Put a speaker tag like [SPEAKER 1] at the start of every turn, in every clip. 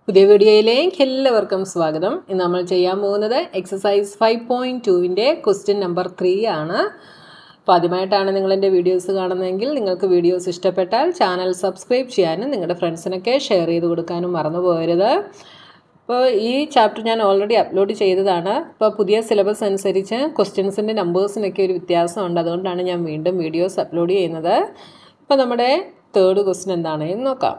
[SPEAKER 1] പുതിയ വീഡിയോയിലേക്ക് എല്ലാവർക്കും സ്വാഗതം ഇന്ന് നമ്മൾ ചെയ്യാൻ പോകുന്നത് എക്സസൈസ് ഫൈവ് പോയിൻറ്റ് ടുവിൻ്റെ ക്വസ്റ്റ്യൻ നമ്പർ ത്രീ ആണ് അപ്പോൾ ആദ്യമായിട്ടാണ് നിങ്ങൾ എൻ്റെ വീഡിയോസ് കാണുന്നതെങ്കിൽ നിങ്ങൾക്ക് വീഡിയോസ് ഇഷ്ടപ്പെട്ടാൽ ചാനൽ സബ്സ്ക്രൈബ് ചെയ്യാനും നിങ്ങളുടെ ഫ്രണ്ട്സിനൊക്കെ ഷെയർ ചെയ്ത് കൊടുക്കാനും മറന്നു പോകരുത് അപ്പോൾ ഈ ചാപ്റ്റർ ഞാൻ ഓൾറെഡി അപ്ലോഡ് ചെയ്തതാണ് അപ്പോൾ പുതിയ സിലബസ് അനുസരിച്ച് ക്വസ്റ്റ്യൻസിൻ്റെ നമ്പേഴ്സിനൊക്കെ ഒരു വ്യത്യാസമുണ്ട് അതുകൊണ്ടാണ് ഞാൻ വീണ്ടും വീഡിയോസ് അപ്ലോഡ് ചെയ്യുന്നത് ഇപ്പോൾ നമ്മുടെ തേർഡ് ക്വസ്റ്റ്യൻ എന്താണെന്ന് നോക്കാം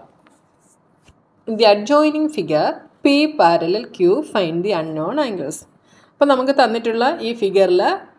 [SPEAKER 1] In the adjoining figure, P parallel Q find the unknown angles. അപ്പോൾ നമുക്ക് തന്നിട്ടുള്ള ഈ ഫിഗറിൽ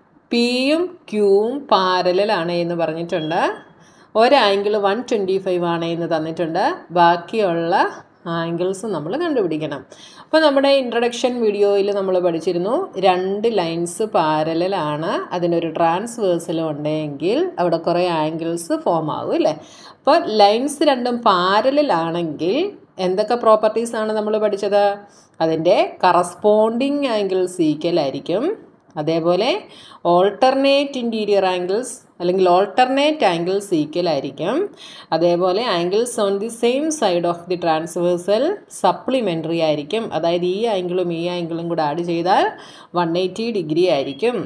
[SPEAKER 1] പിയും ക്യൂവും പാരലാണ് എന്ന് പറഞ്ഞിട്ടുണ്ട് ഒരു ആംഗിൾ വൺ ട്വൻറ്റി ഫൈവ് ആണ് എന്ന് തന്നിട്ടുണ്ട് ബാക്കിയുള്ള ആംഗിൾസ് നമ്മൾ കണ്ടുപിടിക്കണം അപ്പോൾ നമ്മുടെ ഇൻട്രൊഡക്ഷൻ വീഡിയോയിൽ നമ്മൾ പഠിച്ചിരുന്നു രണ്ട് ലൈൻസ് പാരലാണ് അതിനൊരു ട്രാൻസ്വേഴ്സലും ഉണ്ടെങ്കിൽ അവിടെ കുറേ ആംഗിൾസ് ഫോം ആകും അല്ലേ അപ്പോൾ ലൈൻസ് രണ്ടും പാരലാണെങ്കിൽ എന്തൊക്കെ പ്രോപ്പർട്ടീസ് ആണ് നമ്മൾ പഠിച്ചത് അതിൻ്റെ കറസ്പോണ്ടിങ് ആംഗിൾസ് ഈക്വൽ ആയിരിക്കും അതേപോലെ ഓൾട്ടർനേറ്റ് ഇൻറ്റീരിയർ ആംഗിൾസ് അല്ലെങ്കിൽ ഓൾട്ടർനേറ്റ് ആംഗിൾസ് ഈക്വൽ ആയിരിക്കും അതേപോലെ angles on the same side of the transversal supplementary ആയിരിക്കും അതായത് ഈ ആംഗിളും ഈ ആംഗിളും കൂടെ ആഡ് ചെയ്താൽ വൺ എയ്റ്റി ഡിഗ്രി ആയിരിക്കും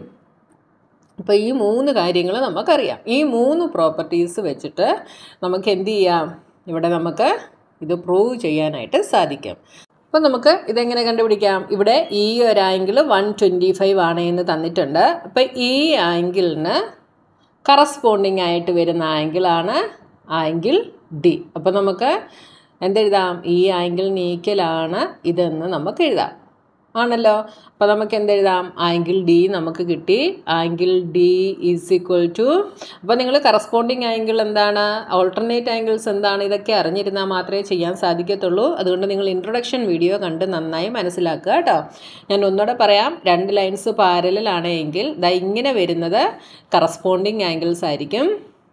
[SPEAKER 1] അപ്പോൾ ഈ മൂന്ന് കാര്യങ്ങൾ നമുക്കറിയാം ഈ മൂന്ന് പ്രോപ്പർട്ടീസ് വെച്ചിട്ട് നമുക്ക് എന്ത് ചെയ്യാം ഇവിടെ നമുക്ക് ഇത് പ്രൂവ് ചെയ്യാനായിട്ട് സാധിക്കും അപ്പോൾ നമുക്ക് ഇതെങ്ങനെ കണ്ടുപിടിക്കാം ഇവിടെ ഈ ഒരു ആംഗിൾ വൺ ട്വൻറ്റി ഫൈവ് ആണ് എന്ന് തന്നിട്ടുണ്ട് അപ്പോൾ ഈ ആംഗിളിന് കറസ്പോണ്ടിങ് ആയിട്ട് വരുന്ന ആംഗിളാണ് ആംഗിൾ ഡി അപ്പോൾ നമുക്ക് എന്തെഴുതാം ഈ ആംഗിളിന് ഈക്വലാണ് ഇതെന്ന് നമുക്ക് എഴുതാം ആണല്ലോ അപ്പോൾ നമുക്ക് എന്തെഴുതാം ആംഗിൾ ഡി നമുക്ക് കിട്ടി angle D is equal to അപ്പോൾ നിങ്ങൾ കറസ്പോണ്ടിങ് ആംഗിൾ എന്താണ് ഓൾട്ടർനേറ്റ് ആംഗിൾസ് എന്താണ് ഇതൊക്കെ അറിഞ്ഞിരുന്നാൽ മാത്രമേ ചെയ്യാൻ സാധിക്കത്തുള്ളൂ അതുകൊണ്ട് നിങ്ങൾ ഇൻട്രൊഡക്ഷൻ വീഡിയോ കണ്ട് നന്നായി മനസ്സിലാക്കുക കേട്ടോ ഞാൻ ഒന്നുകൂടെ പറയാം രണ്ട് ലൈൻസ് പാരലാണ് എങ്കിൽ ദാ ഇങ്ങനെ വരുന്നത് കറസ്പോണ്ടിങ് ആംഗിൾസ് ആയിരിക്കും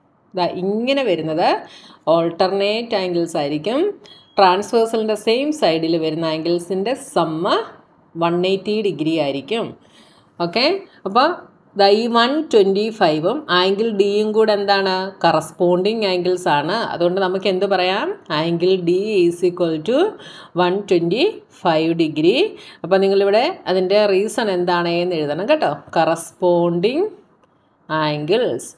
[SPEAKER 1] ദാ ഇങ്ങനെ വരുന്നത് ഓൾട്ടർനേറ്റ് ആംഗിൾസ് ആയിരിക്കും ട്രാൻസ്വേഴ്സലിൻ്റെ സെയിം സൈഡിൽ വരുന്ന ആംഗിൾസിൻ്റെ സമ്മ വൺ എയ്റ്റി ഡിഗ്രി ആയിരിക്കും ഓക്കെ അപ്പോൾ ഈ വൺ ട്വൻറ്റി ഫൈവും ആംഗിൾ ഡിയും കൂടെ എന്താണ് കറസ്പോണ്ടിങ് ആംഗിൾസ് ആണ് അതുകൊണ്ട് നമുക്ക് എന്ത് പറയാം angle D is equal to one twenty five degree അപ്പോൾ നിങ്ങളിവിടെ അതിൻ്റെ റീസൺ എന്താണ് എന്ന് എഴുതണം കേട്ടോ കറസ്പോണ്ടിങ് ആംഗിൾസ്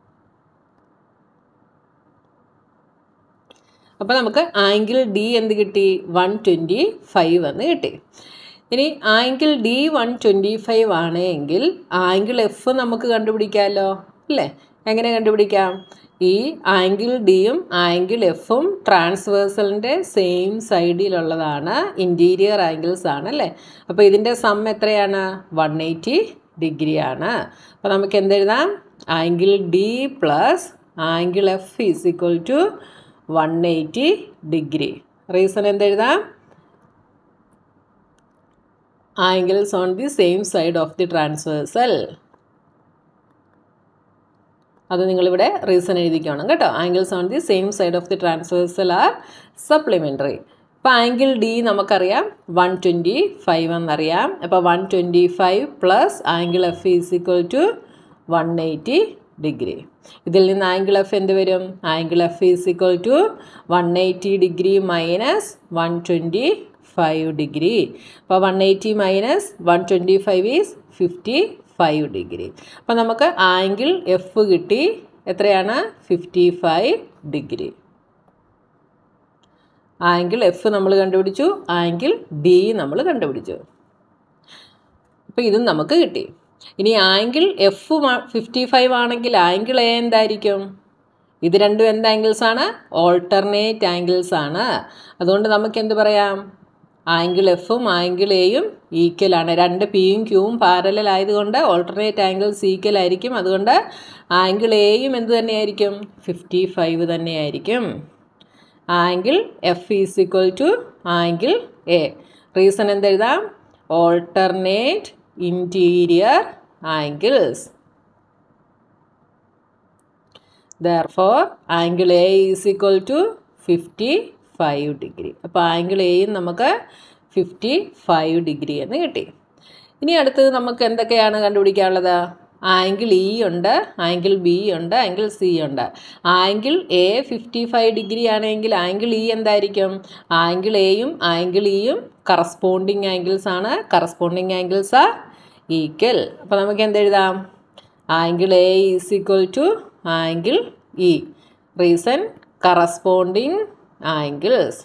[SPEAKER 1] അപ്പോൾ നമുക്ക് ആംഗിൾ ഡി എന്ത് കിട്ടി വൺ ട്വൻറ്റി ഫൈവ് എന്ന് കിട്ടി ഇനി angle D one twenty five ആണ് എങ്കിൽ ആംഗിൾ എഫ് നമുക്ക് കണ്ടുപിടിക്കാമല്ലോ അല്ലേ എങ്ങനെ കണ്ടുപിടിക്കാം ഈ ആംഗിൾ ഡിയും ആംഗിൾ എഫും ട്രാൻസ്വേഴ്സലിൻ്റെ സെയിം സൈഡിലുള്ളതാണ് ഇൻറ്റീരിയർ ആംഗിൾസ് ആണ് അല്ലേ അപ്പോൾ ഇതിൻ്റെ സം എത്രയാണ് വൺ എയ്റ്റി ഡിഗ്രി ആണ് അപ്പോൾ നമുക്ക് എന്തെഴുതാം angle D plus angle F is equal to one eighty degree reason എന്തെഴുതാം angles on the same side of the transversal അത് നിങ്ങളിവിടെ റീസൺ എഴുതിക്കണം കേട്ടോ angles on the same side of the transversal are supplementary ഇപ്പോൾ angle D നമുക്കറിയാം one twenty five എന്നറിയാം അപ്പോൾ one twenty five plus angle F is equal to one eighty degree ഇതിൽ നിന്ന് ആംഗിൾ എഫ് എന്ത് വരും angle F is equal to one eighty degree minus one twenty five degree അപ്പോൾ one eighty minus one twenty five is fifty five degree അപ്പോൾ നമുക്ക് angle F കിട്ടി എത്രയാണ് fifty five degree angle F നമ്മൾ കണ്ടുപിടിച്ചു angle D നമ്മൾ കണ്ടുപിടിച്ചു അപ്പോൾ ഇതും നമുക്ക് കിട്ടി ഇനി ആംഗിൾ എഫ് ഫിഫ്റ്റി ഫൈവ് ആണെങ്കിൽ ആംഗിൾ എ എന്തായിരിക്കും ഇത് രണ്ടും എന്ത് ആംഗിൾസ് ആണ് ഓൾട്ടർനേറ്റ് ആംഗിൾസ് ആണ് അതുകൊണ്ട് നമുക്ക് എന്ത് പറയാം ആംഗിൾ എഫും ആംഗിൾ എയും ഈക്വൽ ആണ് രണ്ട് പിയും ക്യൂവും പാരലൽ ആയതുകൊണ്ട് ഓൾട്ടർനേറ്റ് ആംഗിൾസ് ഈക്വൽ ആയിരിക്കും അതുകൊണ്ട് ആംഗിൾ എയും എന്ത് തന്നെയായിരിക്കും ഫിഫ്റ്റി ഫൈവ് തന്നെയായിരിക്കും angle F is equal to angle A reason എന്തെഴുതാം alternate interior angles. Therefore, angle A is equal to 55 degree. അപ്പോൾ ആംഗിൾ എയും നമുക്ക് ഫിഫ്റ്റി ഫൈവ് ഡിഗ്രി എന്ന് കിട്ടി ഇനി അടുത്തത് നമുക്ക് എന്തൊക്കെയാണ് കണ്ടുപിടിക്കാനുള്ളത് ആംഗിൾ ഇ ഉണ്ട് ആംഗിൾ ബി ഉണ്ട് ആംഗിൾ സി ഉണ്ട് angle A fifty five degree ആണെങ്കിൽ ആംഗിൾ ഇ എന്തായിരിക്കും ആംഗിൾ എയും ആംഗിൾ ഇയും കറസ്പോണ്ടിങ് ആംഗിൾസ് ആണ് കറസ്പോണ്ടിങ് ആംഗിൾസ് ആർ ഈക്വൽ അപ്പോൾ നമുക്ക് എന്തെഴുതാം angle A is equal to angle E reason corresponding angles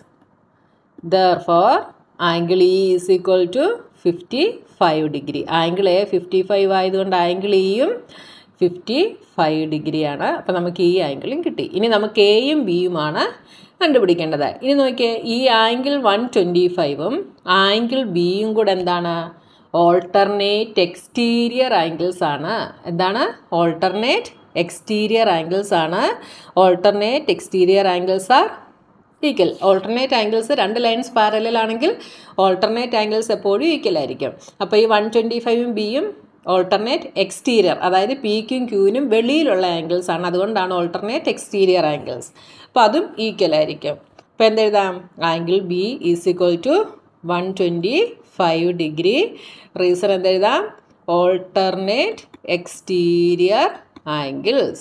[SPEAKER 1] therefore angle E is equal to fifty five degree angle A fifty five ആയതുകൊണ്ട് angle ഇയും fifty five ഡിഗ്രിയാണ് അപ്പോൾ നമുക്ക് ഈ ആംഗിളും കിട്ടി ഇനി നമുക്ക് എയും ബിയുമാണ് കണ്ടുപിടിക്കേണ്ടത് ഇനി നോക്കിയേ ഈ ആംഗിൾ വൺ ട്വൻറ്റി ഫൈവും ആംഗിൾ ബിയും കൂടെ എന്താണ് ഓൾട്ടർനേറ്റ് എക്സ്റ്റീരിയർ ആംഗിൾസ് ആണ് എന്താണ് ഓൾട്ടർനേറ്റ് എക്സ്റ്റീരിയർ ആംഗിൾസ് ആണ് alternate exterior angles are equal alternate angles രണ്ട് ലൈൻസ് പാരലൽ ആണെങ്കിൽ ഓൾട്ടർനേറ്റ് ആംഗിൾസ് എപ്പോഴും ഈക്വൽ ആയിരിക്കും അപ്പോൾ ഈ വൺ ട്വൻറ്റി ഫൈവും ബിയും ഓൾട്ടർനേറ്റ് എക്സ്റ്റീരിയർ അതായത് പിക്കും ക്യൂവിനും വെളിയിലുള്ള ആംഗിൾസ് ആണ് അതുകൊണ്ടാണ് ഓൾട്ടർനേറ്റ് എക്സ്റ്റീരിയർ ആംഗിൾസ് അപ്പോൾ അതും ഈക്വൽ ആയിരിക്കും അപ്പോൾ എന്തെഴുതാം angle B is equal to one twenty five degree reason എന്തെഴുതാം ഓൾട്ടർനേറ്റ് എക്സ്റ്റീരിയർ ആംഗിൾസ്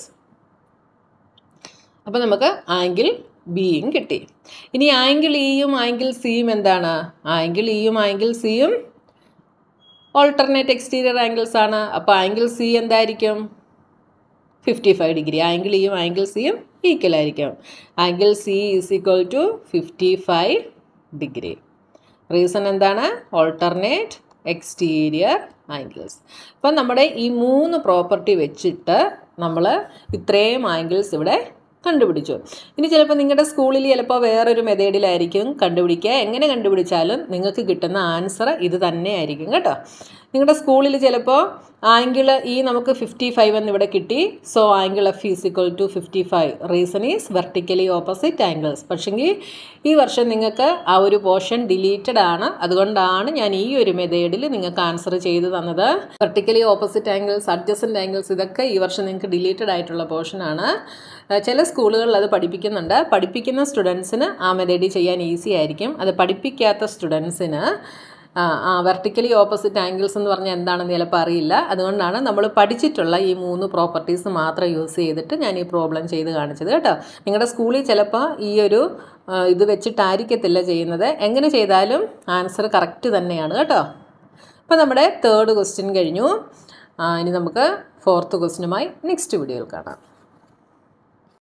[SPEAKER 1] അപ്പോൾ നമുക്ക് ആംഗിൾ ബിയും കിട്ടി ഇനി ആംഗിൾ ഇയും ആംഗിൾ സിയും എന്താണ് ആംഗിൾ ഇയും ആംഗിൾ സിയും ഓൾട്ടർനേറ്റ് എക്സ്റ്റീരിയർ ആംഗിൾസ് ആണ് അപ്പോൾ ആംഗിൾ സി എന്തായിരിക്കും ഫിഫ്റ്റി ഫൈവ് ഡിഗ്രി ആംഗിൾ ഇയും ആംഗിൾ സിയും ഈക്വൽ ആയിരിക്കും angle C is equal to fifty five degree reason എന്താണ് ഓൾട്ടർനേറ്റ് എക്സ്റ്റീരിയർ ആംഗിൾസ് അപ്പം നമ്മുടെ ഈ മൂന്ന് പ്രോപ്പർട്ടി വെച്ചിട്ട് നമ്മൾ ഇത്രയും ആംഗിൾസ് ഇവിടെ കണ്ടുപിടിച്ചു ഇനി ചിലപ്പോൾ നിങ്ങളുടെ സ്കൂളിൽ ചിലപ്പോൾ വേറൊരു മെത്തേഡിലായിരിക്കും കണ്ടുപിടിക്കുക എങ്ങനെ കണ്ടുപിടിച്ചാലും നിങ്ങൾക്ക് കിട്ടുന്ന ആൻസർ ഇത് തന്നെ ആയിരിക്കും കേട്ടോ നിങ്ങളുടെ സ്കൂളിൽ ചിലപ്പോൾ ആംഗിൾ ഈ നമുക്ക് ഫിഫ്റ്റി ഫൈവ് എന്ന് ഇവിടെ കിട്ടി so angle F is equal to fifty five reason is vertically opposite angles പക്ഷെങ്കിൽ ഈ വർഷം നിങ്ങൾക്ക് ആ ഒരു പോർഷൻ ഡിലീറ്റഡ് ആണ് അതുകൊണ്ടാണ് ഞാൻ ഈ ഒരു മെത്തേഡിൽ നിങ്ങൾക്ക് ആൻസർ ചെയ്തു തന്നത് vertically opposite angles adjacent angles ഇതൊക്കെ ഈ വർഷം നിങ്ങൾക്ക് ഡിലീറ്റഡ് ആയിട്ടുള്ള പോർഷനാണ് ചില സ്കൂളുകളിൽ അത് പഠിപ്പിക്കുന്നുണ്ട് പഠിപ്പിക്കുന്ന സ്റ്റുഡൻസിന് ആ മെത്തേഡിൽ ചെയ്യാൻ ഈസി ആയിരിക്കും അത് പഠിപ്പിക്കാത്ത സ്റ്റുഡൻസിന് ആ വെർട്ടിക്കലി ഓപ്പോസിറ്റ് ആംഗിൾസ് എന്ന് പറഞ്ഞാൽ എന്താണെന്ന് ചിലപ്പോൾ അറിയില്ല അതുകൊണ്ടാണ് നമ്മൾ പഠിച്ചിട്ടുള്ള ഈ മൂന്ന് പ്രോപ്പർട്ടീസ് മാത്രം യൂസ് ചെയ്തിട്ട് ഞാൻ ഈ പ്രോബ്ലം ചെയ്ത് കാണിച്ചത് കേട്ടോ നിങ്ങളുടെ സ്കൂളിൽ ചിലപ്പോൾ ഈ ഒരു ഇത് വെച്ചിട്ടായിരിക്കത്തില്ല ചെയ്യുന്നത് എങ്ങനെ ചെയ്താലും ആൻസർ കറക്റ്റ് തന്നെയാണ് കേട്ടോ അപ്പോൾ നമ്മുടെ തേർഡ് ക്വസ്റ്റ്യൻ കഴിഞ്ഞു ഇനി നമുക്ക് ഫോർത്ത് ക്വസ്റ്റ്യനുമായി നെക്സ്റ്റ് വീഡിയോയിൽ കാണാം